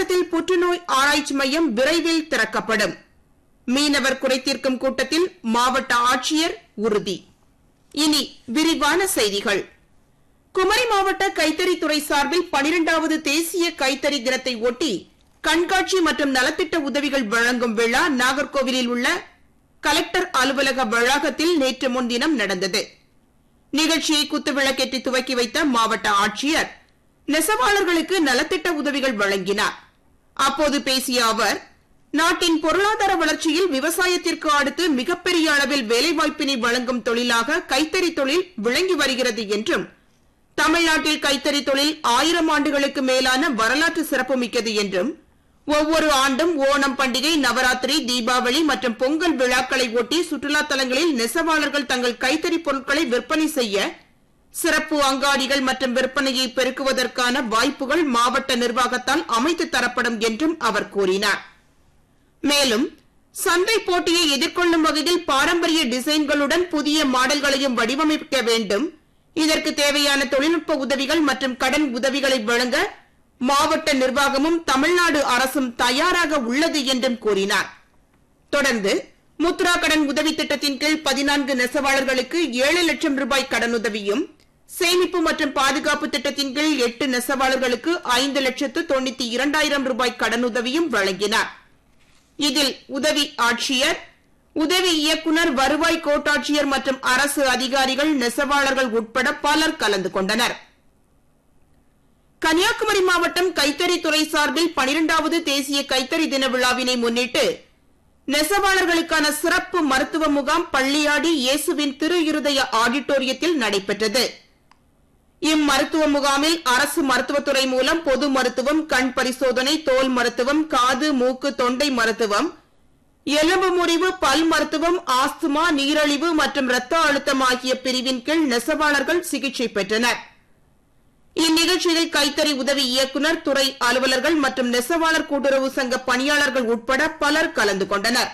மாவட்டத்தில் புற்றுநோய் ஆராய்ச்சி மையம் விரைவில் திறக்கப்படும் மீனவர் குறைதீர்க்கும் கூட்டத்தில் மாவட்ட ஆட்சியர் உறுதி இனி விரிவான செய்திகள் குமரி மாவட்ட கைத்தறித்துறை சார்பில் பனிரெண்டாவது தேசிய கைத்தறி தினத்தை ஒட்டி கண்காட்சி மற்றும் நலத்திட்ட உதவிகள் வழங்கும் விழா நாகர்கோவிலில் உள்ள கலெக்டர் அலுவலக வளாகத்தில் நேற்று முன்தினம் நடந்தது நிகழ்ச்சியை குத்துவிளக்கேற்றி துவக்கி வைத்த மாவட்ட ஆட்சியர் நெசவாளர்களுக்கு நலத்திட்ட உதவிகள் வழங்கினார் அப்போது பேசிய அவர் நாட்டின் பொருளாதார வளர்ச்சியில் விவசாயத்திற்கு அடுத்து மிகப்பெரிய அளவில் வேலைவாய்ப்பினை வழங்கும் தொழிலாக கைத்தறி தொழில் விளங்கி வருகிறது என்றும் தமிழ்நாட்டில் கைத்தறி தொழில் ஆயிரம் ஆண்டுகளுக்கு மேலான வரலாற்று சிறப்புமிக்கது என்றும் ஒவ்வொரு ஆண்டும் ஓணம் பண்டிகை நவராத்திரி தீபாவளி மற்றும் பொங்கல் விழாக்களை ஒட்டி சுற்றுலா தலங்களில் நெசவாளர்கள் தங்கள் கைத்தறி பொருட்களை விற்பனை செய்ய சிறப்பு அங்காடிகள் மற்றும் விற்பனையை பெருக்குவதற்கான வாய்ப்புகள் மாவட்ட நிர்வாகத்தால் அமைத்து தரப்படும் என்றும் அவர் கூறினார் மேலும் சந்தை போட்டியை எதிர்கொள்ளும் வகையில் பாரம்பரிய டிசைன்களுடன் புதிய மாடல்களையும் வடிவமைக்க வேண்டும் இதற்கு தேவையான தொழில்நுட்ப உதவிகள் மற்றும் கடன் உதவிகளை வழங்க மாவட்ட நிர்வாகமும் தமிழ்நாடு அரசும் தயாராக உள்ளது என்றும் கூறினார் தொடர்ந்து முத்ரா கடன் உதவி திட்டத்தின் கீழ் பதினான்கு நெசவாளர்களுக்கு ஏழு லட்சம் ரூபாய் கடனுதவியும் சேமிப்பு மற்றும் பாதுகாப்பு திட்டத்தின் கீழ் எட்டு நெசவாளர்களுக்கு ஐந்து லட்சத்து தொண்ணூத்தி இரண்டாயிரம் ரூபாய் கடனுதவியும் வழங்கினார் இதில் உதவி ஆட்சியர் உதவி இயக்குனர் வருவாய் கோட்டாட்சியர் மற்றும் அரசு அதிகாரிகள் நெசவாளர்கள் உட்பட பலர் கலந்து கொண்டனர் கன்னியாகுமரி மாவட்டம் கைத்தறித்துறை சார்பில் பனிரெண்டாவது தேசிய கைத்தறி தின விழாவினை முன்னிட்டு நெசவாளர்களுக்கான சிறப்பு மருத்துவ முகாம் பள்ளியாடி இயேசுவின் திரு இருதய ஆடிட்டோரியத்தில் நடைபெற்றது இம்மருத்துவ முகாமில் அரசு மருத்துவத்துறை மூலம் பொது மருத்துவம் கண் பரிசோதனை தோல் மருத்துவம் காது மூக்கு தொண்டை மருத்துவம் எலும்பு முறிவு பல் மருத்துவம் ஆஸ்துமா நீரழிவு மற்றும் இரத்த அழுத்தம் ஆகிய பிரிவின் கீழ் நெசவாளர்கள் சிகிச்சை பெற்றனர் இந்நிகழ்ச்சியில் கைத்தறி உதவி இயக்குநர் துறை அலுவலர்கள் மற்றும் நெசவாளர் கூட்டுறவு சங்க பணியாளர்கள் உட்பட பலர் கலந்து கொண்டனர்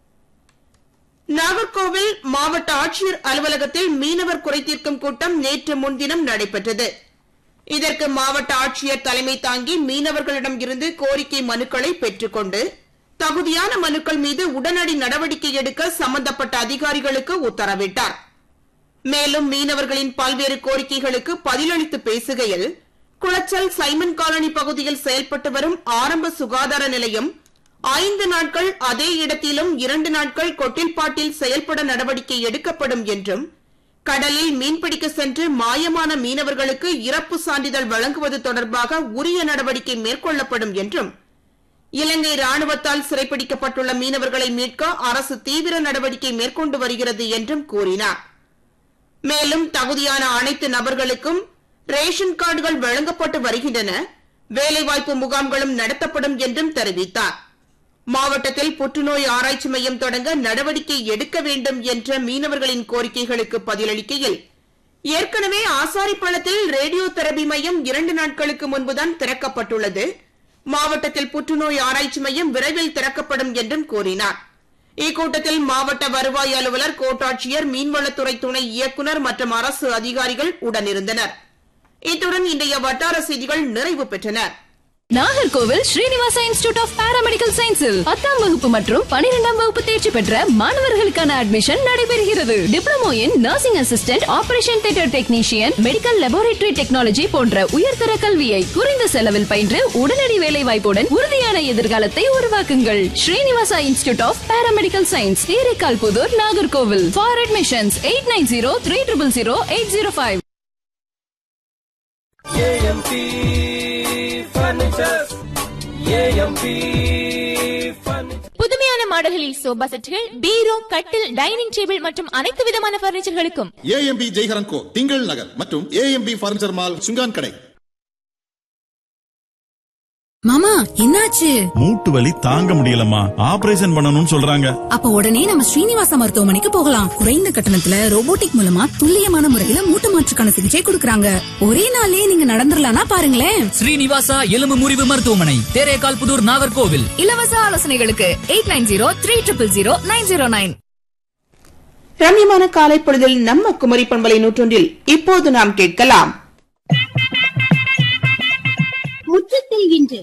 நாகர்கோவில் மாவட்ட ஆட்சியர் அலுவலகத்தில் மீனவர் குறைதீர்க்கும் கூட்டம் நேற்று முன்தினம் நடைபெற்றது இதற்கு மாவட்ட ஆட்சியர் தலைமை தாங்கி மீனவர்களிடம் இருந்து கோரிக்கை மனுக்களை பெற்றுக்கொண்டு தகுதியான மனுக்கள் மீது உடனடி நடவடிக்கை எடுக்க சம்பந்தப்பட்ட அதிகாரிகளுக்கு உத்தரவிட்டார் மேலும் மீனவர்களின் பல்வேறு கோரிக்கைகளுக்கு பதிலளித்து பேசுகையில் குளச்சல் சைமன் காலனி பகுதியில் செயல்பட்டு வரும் ஆரம்ப சுகாதார நிலையம் ஐந்து நாட்கள் அதே இடத்திலும் இரண்டு நாட்கள் கொட்டில்பாட்டில் செயல்பட நடவடிக்கை எடுக்கப்படும் என்றும் கடலில் மீன்பிடிக்க சென்று மாயமான மீனவர்களுக்கு இறப்பு சான்றிதழ் வழங்குவது தொடர்பாக உரிய நடவடிக்கை மேற்கொள்ளப்படும் என்றும் இலங்கை ராணுவத்தால் சிறைப்பிடிக்கப்பட்டுள்ள மீனவர்களை மீட்க அரசு தீவிர நடவடிக்கை மேற்கொண்டு வருகிறது என்றும் கூறினார் மேலும் தகுதியான அனைத்து நபர்களுக்கும் ரேஷன் கார்டுகள் வழங்கப்பட்டு வருகின்றன வேலைவாய்ப்பு முகாம்களும் நடத்தப்படும் என்றும் தெரிவித்தார் மாவட்டத்தில் புற்றுநோய் ஆராய்ச்சி மையம் தொடங்க நடவடிக்கை எடுக்க வேண்டும் என்ற மீனவர்களின் கோரிக்கைகளுக்கு பதிலளிக்கையில் ஏற்கனவே ஆசாரிப்பள்ளத்தில் ரேடியோ தெரபி மையம் இரண்டு நாட்களுக்கு முன்புதான் திறக்கப்பட்டுள்ளது மாவட்டத்தில் புற்றுநோய் ஆராய்ச்சி மையம் விரைவில் திறக்கப்படும் என்றும் கூறினார் இக்கூட்டத்தில் மாவட்ட வருவாய் அலுவலர் கோட்டாட்சியர் மீன்வளத்துறை துணை இயக்குநர் மற்றும் அரசு அதிகாரிகள் உடனிருந்தனர் இத்துடன் இன்றைய வட்டார செய்திகள் நிறைவு பெற்றன Nagercoil Srinivasa institute of paramedical சயின்ஸில் பத்தாம் வகுப்பு மற்றும் பனிரெண்டாம் வகுப்பு தேர்ச்சி பெற்ற மாணவர்களுக்கான அட்மிஷன் நடைபெறுகிறது diploma in nursing assistant operation theatre technician medical laboratory technology போன்ற உயர்தர கல்வியை குறைந்த செலவில் பயின்று உடனடி வேலை வாய்ப்புடன் உறுதியான எதிர்காலத்தை உருவாக்குங்கள் Srinivasa institute of paramedical science Theraikal Puthur Nagercoil for admissions eight nine zero three triple zero eight zero five AMP furnitures AMP furniture புதுமையான மாடல்களில் சோபா செட்டுகள் பீரோ கட்டில் டைனிங் டேபிள் மற்றும் அனைத்து விதமான பர்னிச்சர்களுக்கும் ஏஎம்பி ஜெய்ஹரன் கோ திங்கள் நகர் மற்றும் ஏஎம்பி பர்னிச்சர் மால் சுங்கான் கடை மாமா என்னாச்சு மூட்டு வலி தாங்க முடியலம்மா ஆபரேஷன் பண்ணணும்னு சொல்றாங்க அப்ப உடனே நம்ம ஸ்ரீனிவாசா மருத்துவமனைக்கு போகலாம் குறைந்த கட்டணத்துல ரோபோட்டிக் மூலமா துல்லியமான முறையில மூட்டு மாற்றுக்கான சிகிச்சை கொடுக்கறாங்க ஒரே நாள்லயே நீங்க நடந்துடலாம்னா பாருங்களேன் ஸ்ரீனிவாசா எலும்பு முறிவு மருத்துவமனை தேரேகால் புதூர் நாகர்கோவில் இலவச ஆலோசனைகளுக்கு eight nine zero three triple zero nine zero nine ரம்யமான காலை பொழுதில் நம்ம குமரி பண்பலை நூற்றொன்றில் இப்போது நாம் கேட்கலாம் முற்றத்தில் இன்று